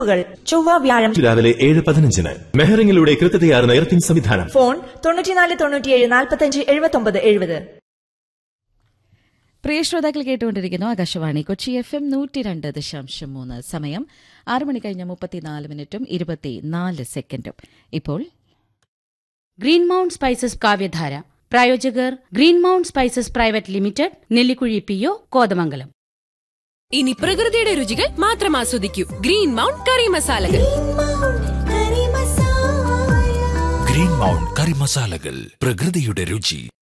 കൾ ചൊവ്വ വ്യാഴം രാവിലെ ഏഴ് പതിനഞ്ചിന് മെഹറിംഗിലൂടെ കൃത്യതയാർന്ന എർത്തിംഗ് സംവിധാനം ഫോൺ തൊണ്ണൂറ്റിനാല് തൊണ്ണൂറ്റിയേഴ് നാൽപ്പത്തഞ്ച് എഴുപത്തൊമ്പത് എഴുപത് പ്രിയ ശ്രോതാക്കൾ കേട്ടുകൊണ്ടിരിക്കുന്നു ആകാശവാണി കൊച്ചി എഫ് എം നൂറ്റി രണ്ട് ദശാംശം മൂന്ന് സമയം ആറ് മണി കഴിഞ്ഞ മുപ്പത്തിനാല് മിനിറ്റും ഇരുപത്തിനാല് സെക്കൻഡും ഇപ്പോൾ ഗ്രീൻ മൗണ്ട് സ്പൈസസ് കാവ്യധാര പ്രായോജകർ green mount spices private limited Nellikuzhi P O Kothamangalam ഇനി പ്രകൃതിയുടെ രുചികൾ മാത്രം ആസ്വദിക്കൂ ഗ്രീൻ മൗണ്ട് കറി മസാലകൾ ഗ്രീൻ മൗണ്ട് കറി മസാലകൾ പ്രകൃതിയുടെ രുചി